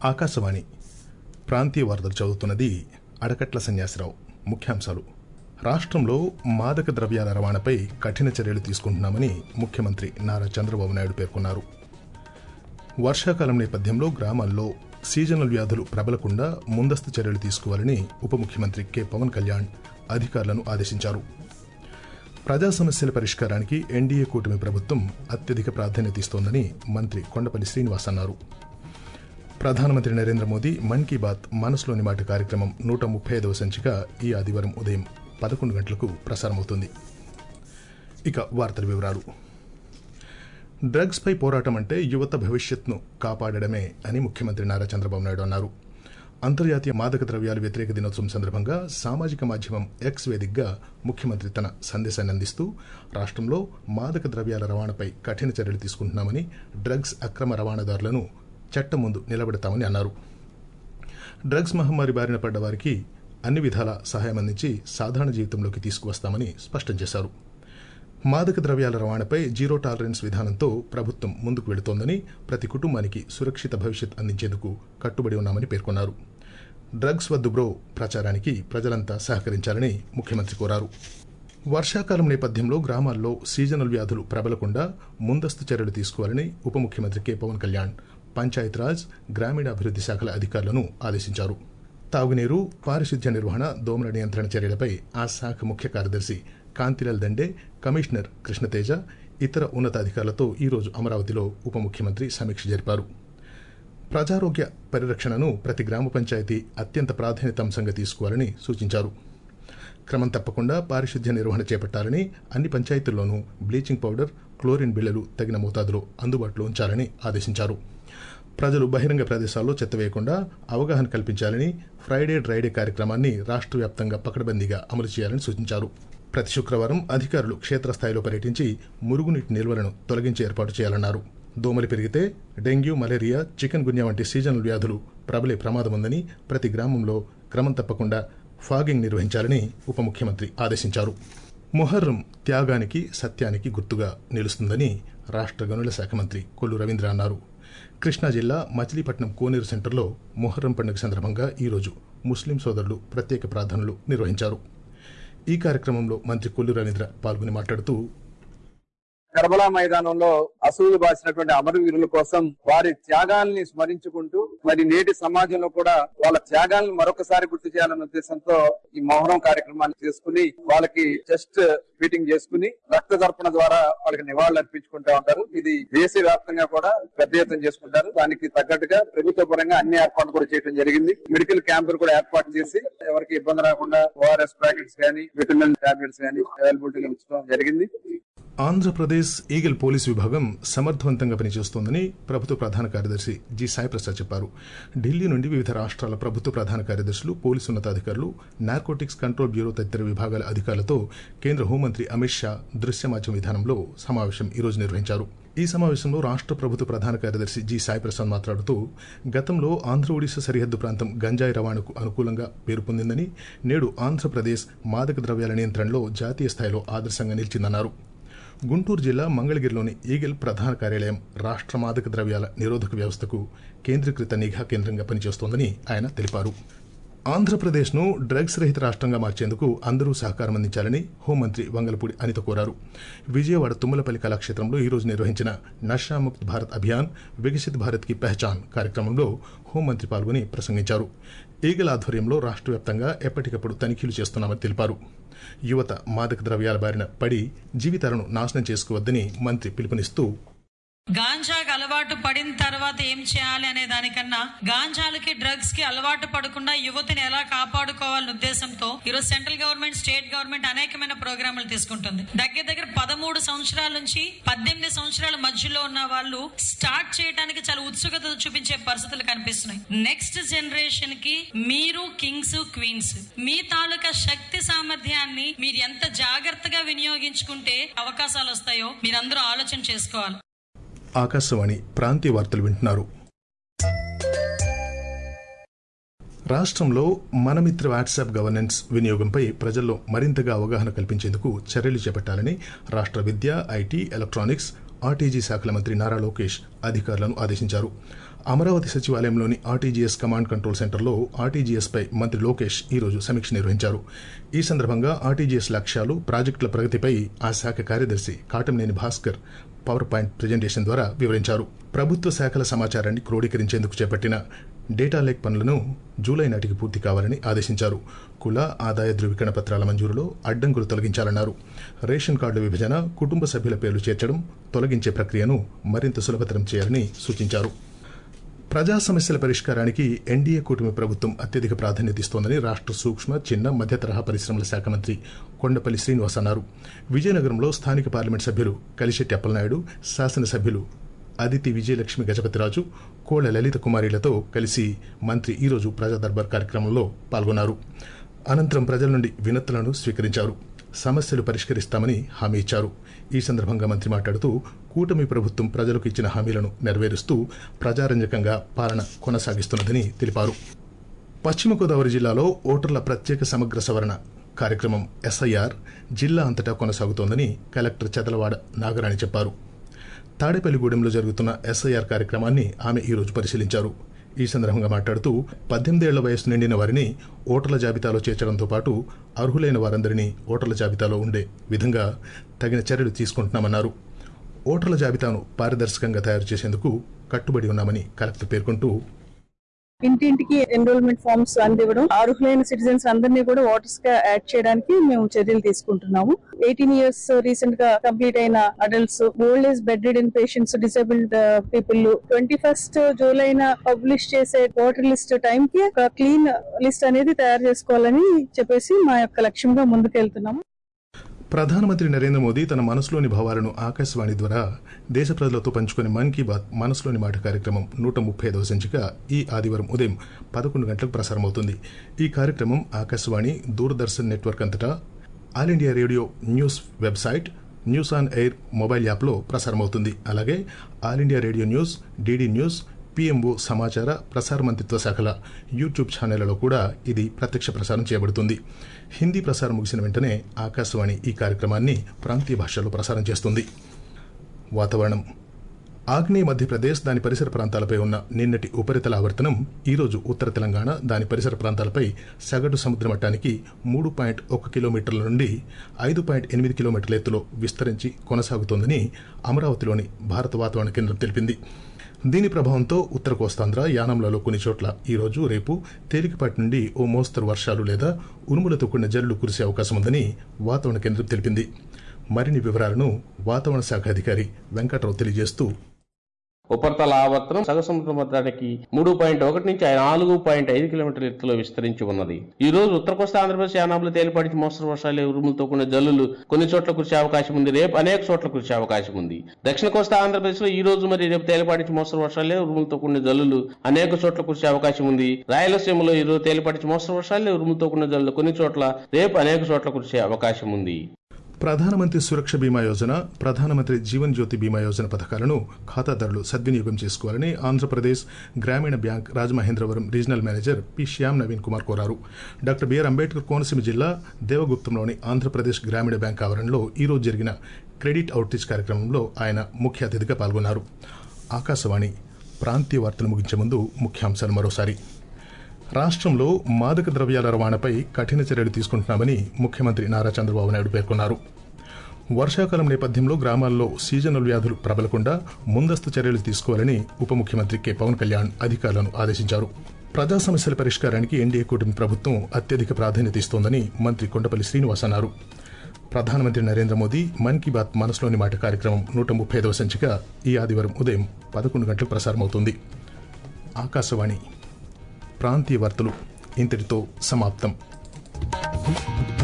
ఆకాశవాణి ప్రాంతీయ వార్తలు చదువుతున్నది అడకట్ల సన్యాసిరావు ముఖ్యాంశాలు రాష్ట్రంలో మాదక ద్రవ్యాల రవాణాపై కఠిన చర్యలు తీసుకుంటున్నామని ముఖ్యమంత్రి నారా చంద్రబాబు నాయుడు పేర్కొన్నారు వర్షాకాలం నేపథ్యంలో గ్రామాల్లో సీజనల్ వ్యాధులు ప్రబలకుండా ముందస్తు చర్యలు తీసుకోవాలని ఉప ముఖ్యమంత్రి కె పవన్ కళ్యాణ్ అధికారులను ఆదేశించారు ప్రజా సమస్యల పరిష్కారానికి ఎన్డీఏ కూటమి ప్రభుత్వం అత్యధిక ప్రాధాన్యత ఇస్తోందని మంత్రి కొండపల్లి శ్రీనివాస్ అన్నారు ప్రధానమంత్రి నరేంద్ర మోదీ మన్ కీ బాత్ మనసులోని మాట కార్యక్రమం నూట ముప్పై ఐదవ సంచిక ఈ ఆదివారం ఉదయం పదకొండు గంటలకు ప్రసారమవుతుంది ఇక వార్తల వివరాలు డ్రగ్స్ పై పోరాటం అంటే యువత భవిష్యత్ను కాపాడడమే అని ముఖ్యమంత్రి నారా చంద్రబాబు నాయుడు అన్నారు అంతర్జాతీయ మాదక ద్రవ్యాల వ్యతిరేక దినోత్సవం సందర్భంగా సామాజిక మాధ్యమం ఎక్స్ వేదికగా ముఖ్యమంత్రి తన సందేశాన్ని అందిస్తూ రాష్ట్రంలో మాదక ద్రవ్యాల రవాణాపై కఠిన చర్యలు తీసుకుంటున్నామని డ్రగ్స్ అక్రమ రవాణాదారులను చట్టం ముందు నిలబెడతామని అన్నారు డ్రగ్స్ మహమ్మారి బారిన పడ్డ వారికి అన్ని విధాల సహాయం అందించి సాధారణ జీవితంలోకి తీసుకువస్తామని స్పష్టం చేశారు మాదక ద్రవ్యాల రవాణాపై జీరో టాలరెన్స్ విధానంతో ప్రభుత్వం ముందుకు వెళుతోందని ప్రతి కుటుంబానికి సురక్షిత భవిష్యత్ అందించేందుకు కట్టుబడి ఉన్నామని పేర్కొన్నారు డ్రగ్స్ వద్దు బ్రో ప్రచారానికి ప్రజలంతా సహకరించాలని ముఖ్యమంత్రి కోరారు వర్షాకాలం నేపథ్యంలో గ్రామాల్లో సీజనల్ వ్యాధులు ప్రబలకుండా ముందస్తు చర్యలు తీసుకోవాలని ఉప ముఖ్యమంత్రి కె పవన్ కళ్యాణ్ పంచాయతీరాజ్ గ్రామీణాభివృద్ధి శాఖల అధికారులను ఆదేశించారు తాగునీరు పారిశుద్ధ్య నిర్వహణ దోమల నియంత్రణ చర్యలపై ఆ శాఖ ముఖ్య కార్యదర్శి కాంతిలాల్ దండే కమిషనర్ కృష్ణతేజ ఇతర ఉన్నతాధికారులతో ఈరోజు అమరావతిలో ఉప ముఖ్యమంత్రి సమీక్ష జరిపారు ప్రజారోగ్య పరిరక్షణను ప్రతి గ్రామ పంచాయతీ అత్యంత ప్రాధాన్యత అంశంగా తీసుకోవాలని సూచించారు క్రమం తప్పకుండా పారిశుద్ధ్య నిర్వహణ చేపట్టాలని అన్ని పంచాయతీల్లోనూ బ్లీచింగ్ పౌడర్ క్లోరిన్ బిళ్లలు తగిన మోతాదులో అందుబాటులో ఉంచాలని ఆదేశించారు ప్రజలు బహిరంగ ప్రదేశాల్లో చెత్త వేయకుండా అవగాహన కల్పించాలని ఫ్రైడే డ్రైడే కార్యక్రమాన్ని రాష్ట్ర వ్యాప్తంగా పకడ్బందీగా అమలు చేయాలని సూచించారు ప్రతి శుక్రవారం అధికారులు క్షేత్రస్థాయిలో పర్యటించి మురుగునీటి నిల్వలను తొలగించి ఏర్పాటు చేయాలన్నారు దోమలు పెరిగితే డెంగ్యూ మలేరియా చికెన్ గున్యా వంటి సీజనల్ వ్యాధులు ప్రబలే ప్రమాదం ఉందని ప్రతి గ్రామంలో క్రమం తప్పకుండా ఫాగింగ్ నిర్వహించాలని ఉప ముఖ్యమంత్రి ఆదేశించారు మొహర్రం త్యాగానికి సత్యానికి గుర్తుగా నిలుస్తుందని రాష్ట్ర గనుల శాఖ మంత్రి కొల్లు రవీంద్ర అన్నారు కృష్ణా జిల్లా మచిలీపట్నం కోనేరు సెంటర్లో మొహర్రం పండుగ సందర్భంగా ఈరోజు ముస్లిం సోదరులు ప్రత్యేక ప్రార్థనలు నిర్వహించారు ఈ కార్యక్రమంలో మంత్రి కొల్లు రవీంద్ర పాల్గొని మాట్లాడుతూ కర్బలా మైదానంలో అసూలు బాసినటువంటి అమరవీరుల కోసం వారి త్యాగాల్ని స్మరించుకుంటూ మరి నేటి సమాజంలో కూడా వాళ్ళ త్యాగాలను మరొకసారి గుర్తు చేయాలన్న ఉద్దేశంతో ఈ మౌనం కార్యక్రమాన్ని చేసుకుని వాళ్ళకి జస్ట్ మీటింగ్ చేసుకుని రక్త తర్పణ ద్వారా వాళ్ళకి నివాళులు అర్పించుకుంటా ఉంటారు ఇది దేశవ్యాప్తంగా కూడా పెద్ద ఎత్తున చేసుకుంటారు దానికి తగ్గట్టుగా ప్రభుత్వ పరంగా అన్ని ఏర్పాట్లు కూడా చేయడం జరిగింది మెడికల్ క్యాంపులు కూడా ఏర్పాటు చేసి ఎవరికి ఇబ్బంది రాకుండా ఓఆర్ఎస్ ప్యాకెట్స్ కానీ విటమిన్ టాబ్లెట్స్ కానీ అవైలబిలిటీగా ఉంచడం జరిగింది ఆంధ్రప్రదేశ్ ఈగల్ పోలీస్ విభాగం సమర్థవంతంగా పనిచేస్తోందని ప్రభుత్వ ప్రధాన కార్యదర్శి జి సాయిప్రసాద్ చెప్పారు ఢిల్లీ నుండి వివిధ రాష్ట్రాల ప్రభుత్వ ప్రధాన కార్యదర్శులు పోలీసు ఉన్నతాధికారులు నార్కోటిక్స్ కంట్రోల్ బ్యూరో తదితర విభాగాల అధికారులతో కేంద్ర హోంమంత్రి అమిత్ షా దృశ్య మాధ్యమ విధానంలో సమావేశం ఈరోజు నిర్వహించారు ఈ సమావేశంలో రాష్ట్ర ప్రభుత్వ ప్రధాన కార్యదర్శి జి సాయిప్రసాద్ మాట్లాడుతూ గతంలో ఆంధ్ర ఒడిశా సరిహద్దు ప్రాంతం గంజాయి రవాణాకు అనుకూలంగా పేరు పొందిందని నేడు ఆంధ్రప్రదేశ్ మాదక ద్రవ్యాల నియంత్రణలో జాతీయ స్థాయిలో ఆదర్శంగా నిలిచిందన్నారు గుంటూరు జిల్లా మంగళగిరిలోని ఈగల్ ప్రధాన కార్యాలయం రాష్ట్ర మాదక ద్రవ్యాల నిరోధక వ్యవస్థకు కేంద్రీకృత నిఘా కేంద్రంగా పనిచేస్తోందని ఆయన తెలిపారు ఆంధ్రప్రదేశ్ను డ్రగ్స్ రహిత రాష్ట్రంగా మార్చేందుకు అందరూ సహకారం అందించాలని హోంమంత్రి వంగలపూడి అనిత కోరారు విజయవాడ తుమ్మలపల్లి కళాక్షేత్రంలో ఈరోజు నిర్వహించిన నషాముక్త్ భారత్ అభియాన్ వికసిత్ భారత్ కి పెహచాన్ కార్యక్రమంలో హోంమంత్రి పాల్గొని ప్రసంగించారు ఈగల్ ఆధ్వర్యంలో రాష్ట్ర వ్యాప్తంగా ఎప్పటికప్పుడు తనిఖీలు చేస్తున్నామని తెలిపారు యువత మాదక ద్రవ్యాల బారిన పడి జీవితాలను నాశనం చేసుకోవద్దని మంత్రి పిలుపునిస్తూ గాంజాకి అలవాటు పడిన తర్వాత ఏం చేయాలి అనే దానికన్నా గాంజాలకి డ్రగ్స్ కి అలవాటు పడకుండా యువతిని ఎలా కాపాడుకోవాలనే ఉద్దేశంతో ఈరోజు సెంట్రల్ గవర్నమెంట్ స్టేట్ గవర్నమెంట్ అనేకమైన ప్రోగ్రాములు తీసుకుంటుంది దగ్గర దగ్గర పదమూడు సంవత్సరాల నుంచి పద్దెనిమిది సంవత్సరాల మధ్యలో ఉన్న వాళ్ళు స్టార్ట్ చేయడానికి చాలా ఉత్సుకత చూపించే పరిస్థితులు కనిపిస్తున్నాయి నెక్స్ట్ జనరేషన్ కి మీరు కింగ్స్ క్వీన్స్ మీ తాలూకా శక్తి సామర్థ్యాన్ని మీరు ఎంత జాగ్రత్తగా వినియోగించుకుంటే అవకాశాలు వస్తాయో మీరందరూ ఆలోచన చేసుకోవాలి ఆకాశవాణి ప్రాంతీయ వార్తలు వింటున్నారు రాష్ట్రంలో మనమిత్ర వాట్సాప్ గవర్నెన్స్ వినియోగంపై ప్రజల్లో మరింతగా అవగాహన కల్పించేందుకు చర్యలు చేపట్టాలని రాష్ట్ర విద్య ఐటీ ఎలక్ట్రానిక్స్ ఆర్టీజీ శాఖల మంత్రి నారా లోకేష్ అధికారులను ఆదేశించారు అమరావతి సచివాలయంలోని ఆర్టీజీఎస్ కమాండ్ కంట్రోల్ సెంటర్లో ఆర్టీజీఎస్పై మంత్రి లోకేష్ ఈరోజు సమీక్ష నిర్వహించారు ఈ సందర్భంగా ఆర్టీజీఎస్ లక్ష్యాలు ప్రాజెక్టుల ప్రగతిపై ఆ శాఖ కార్యదర్శి Katamneni Bhaskar power point presentation ద్వారా వివరించారు ప్రభుత్వ శాఖల సమాచారాన్ని క్రోడీకరించేందుకు చేపట్టిన డేటా లేక్ పనులను జూలై నాటికి పూర్తి కావాలని ఆదేశించారు కుల ఆదాయ ధృవీకరణ పత్రాల మంజూరులో అడ్డంకులు తొలగించాలన్నారు రేషన్ కార్డు విభజన కుటుంబ సభ్యుల పేర్లు చేర్చడం తొలగించే ప్రక్రియను మరింత సులభతరం చేయాలని సూచించారు ప్రజా సమస్యల పరిష్కారానికి ఎన్డీఏ కూటమి ప్రభుత్వం అత్యధిక ప్రాధాన్యత ఇస్తోందని రాష్ట్ర సూక్ష్మ చిన్న మధ్య తరహా పరిశ్రమల శాఖ మంత్రి కొండపల్లి శ్రీనివాస్ అన్నారు విజయనగరంలో స్థానిక పార్లమెంట్ సభ్యులు కలిశెట్టి అప్పలనాయుడు శాసనసభ్యులు అదితి విజయలక్ష్మి గజపతిరాజు కోళ్ల లలిత కుమారిలతో కలిసి మంత్రి ఈరోజు ప్రజా దర్బార్ కార్యక్రమంలో పాల్గొన్నారు అనంతరం ప్రజల నుండి వినతులను స్వీకరించారు సమస్యలు పరిష్కరిస్తామని హామీ ఇచ్చారు ఈ సందర్భంగా మంత్రి మాట్లాడుతూ కూటమి ప్రభుత్వం ప్రజలకు ఇచ్చిన హామీలను నెరవేరుస్తూ ప్రజారంజకంగా పాలన కొనసాగిస్తున్నదని తెలిపారు పశ్చిమ గోదావరి జిల్లాలో ఓటర్ల ప్రత్యేక సమగ్ర సవరణ కార్యక్రమం ఎస్ఐఆర్ జిల్లా అంతటా కొనసాగుతోందని కలెక్టర్ చదలవాడ నాగరాణి చెప్పారు తాడేపల్లిగూడెంలో జరుగుతున్న ఎస్ఐఆర్ కార్యక్రమాన్ని ఆమె ఈరోజు పరిశీలించారు ఈ సందర్భంగా మాట్లాడుతూ పద్దెనిమిదేళ్ల వయసు నిండిన వారిని ఓటర్ల జాబితాలో చేర్చడంతో పాటు అర్హులైన వారందరినీ ఓటర్ల జాబితాలో ఉండే విధంగా తగిన చర్యలు తీసుకుంటున్నామన్నారు ఓటర్ల జాబితాను పారదర్శకంగా తయారు చేసేందుకు కట్టుబడి ఉన్నామని కలెక్టర్ పేర్కొంటూ ఇంటింటికి ఎన్రోల్మెంట్ ఫామ్స్ అందివ్వడం అర్హులైన సిటిజన్స్ అందరినీ కూడా ఓటర్స్ గా యాడ్ చేయడానికి మేము చర్యలు తీసుకుంటున్నాము ఎయిటీన్ ఇయర్స్ రీసెంట్ గా కంప్లీట్ అయిన adults old age bedridden patients disabled people twenty first జూలైన పబ్లిష్ చేసే ఓటర్ లిస్ట్ టైం కి ఒక క్లీన్ లిస్ట్ అనేది తయారు చేసుకోవాలని చెప్పేసి మా యొక్క లక్ష్యంగా ముందుకెళ్తున్నాము ప్రధానమంత్రి నరేంద్ర మోదీ తన మనసులోని భావాలను ఆకాశవాణి ద్వారా దేశ ప్రజలతో పంచుకునే మన్ కీ బాత్ మనసులోని మాట కార్యక్రమం నూట ముప్పై ఐదవ సంచిక ఈ ఆదివారం ఉదయం పదకొండు గంటలకు ప్రసారమవుతుంది ఈ కార్యక్రమం ఆకాశవాణి దూరదర్శన్ నెట్వర్క్ అంతటా all India radio news website news on air mobile యాప్లో ప్రసారమవుతుంది అలాగే all India radio news DD news PMO సమాచార ప్రసార మంత్రిత్వ శాఖల యూట్యూబ్ ఛానళ్లలో కూడా ఇది ప్రత్యక్ష ప్రసారం చేయబడుతుంది హిందీ ప్రసారం ముగిసిన వెంటనే ఆకాశవాణి ఈ కార్యక్రమాన్ని ప్రాంతీయ భాషల్లో ప్రసారం చేస్తుంది వాతావరణం ఆగ్నేయ మధ్యప్రదేశ్ దాని పరిసర ప్రాంతాలపై ఉన్న నిన్నటి ఉపరితల ఆవర్తనం ఈరోజు ఉత్తర తెలంగాణ దాని పరిసర ప్రాంతాలపై సగటు సముద్ర మట్టానికి మూడు పాయింట్ ఒక కిలోమీటర్ల నుండి ఐదు పాయింట్ ఎనిమిది కిలోమీటర్ల ఎత్తులో విస్తరించి కొనసాగుతోందని అమరావతిలోని భారత వాతావరణ కేంద్రం తెలిపింది దీని ప్రభావంతో ఉత్తర కోస్తాంధ్ర యానంలలో కొన్ని చోట్ల ఈ రోజు రేపు తేలికపాటి నుండి ఓ మోస్తరు వర్షాలు లేదా ఉరుములతో కూడిన జల్లులు కురిసే అవకాశం ఉందని వాతావరణ కేంద్రం తెలిపింది మరిన్ని వివరాలను వాతావరణ శాఖ అధికారి వెంకట్రావు తెలియజేస్తూ ఉపరితల ఆవర్తనం సగ సముద్ర మట్టానికి మూడు పాయింట్ ఒకటి నుంచి నాలుగు పాయింట్ ఐదు కిలోమీటర్ల ఎత్తులో విస్తరించి ఉన్నది ఈ రోజు ఉత్తర కోస్తా ఆంధ్రప్రదేశ్ యానాంలో తేలిపాటి మోస్తరు వర్షాలు ఉరుములతో కూడిన జల్లులు కొన్ని చోట్ల కురిసే అవకాశం ఉంది రేపు అనేక చోట్ల కురిసే అవకాశం ఉంది దక్షిణ కోస్తా ఆంధ్రప్రదేశ్ లో ఈ రోజు మరి రేపు తేలిపాటి మోస్తరు వర్షాలే ఉరుములతో కూడిన జల్లులు అనేక చోట్ల కురిసే అవకాశం ఉంది రాయలసీమలో ఈ రోజు తేలిపాటి మోస్తరు వర్షాలే ఉరుములతో కూడిన జల్లులు కొన్ని చోట్ల రేపు అనేక చోట్ల కురిసే అవకాశం ఉంది ప్రధానమంత్రి సురక్ష బీమా యోజన ప్రధానమంత్రి జీవన్ జ్యోతి బీమా యోజన పథకాలను ఖాతాదారులు సద్వినియోగం చేసుకోవాలని ఆంధ్రప్రదేశ్ గ్రామీణ bank Rajamahendravaram regional manager P Shyam Naveen Kumar కోరారు డాక్టర్ బిఆర్ అంబేద్కర్ కోనసీమ జిల్లా దేవగుప్తంలోని ఆంధ్రప్రదేశ్ గ్రామీణ బ్యాంక్ ఆవరణలో ఈరోజు జరిగిన క్రెడిట్ అవుట్రీచ్ కార్యక్రమంలో ఆయన ముఖ్య అతిథిగా పాల్గొన్నారు ఆకాశవాణి ప్రాంతీయ వార్తలు ముగించే ముందు ముఖ్యాంశాలు మరోసారి రాష్ట్రంలో మాదక ద్రవ్యాల రవాణాపై కఠిన చర్యలు తీసుకుంటున్నామని ముఖ్యమంత్రి నారా చంద్రబాబు నాయుడు పేర్కొన్నారు వర్షాకాలం నేపథ్యంలో గ్రామాల్లో సీజనల్ వ్యాధులు ప్రబలకుండా ముందస్తు చర్యలు తీసుకోవాలని ఉప ముఖ్యమంత్రి కె పవన్ కళ్యాణ్ అధికారులను ఆదేశించారు ప్రజా సమస్యల పరిష్కారానికి ఎన్డీఏ కూటమి ప్రభుత్వం అత్యధిక ప్రాధాన్యత ఇస్తోందని మంత్రి కొండపల్లి శ్రీనివాస్ అన్నారు ప్రధానమంత్రి నరేంద్ర మోదీ మన్ కీ బాత్ మనసులోని మాట కార్యక్రమం నూట ముప్పై ఐదవ సంచిక ఈ ఆదివారం ఉదయం పదకొండు గంటలకు ప్రసారమవుతుంది ఆకాశవాణి ప్రాంతీయ వార్తలు ఇంతటితో సమాప్తం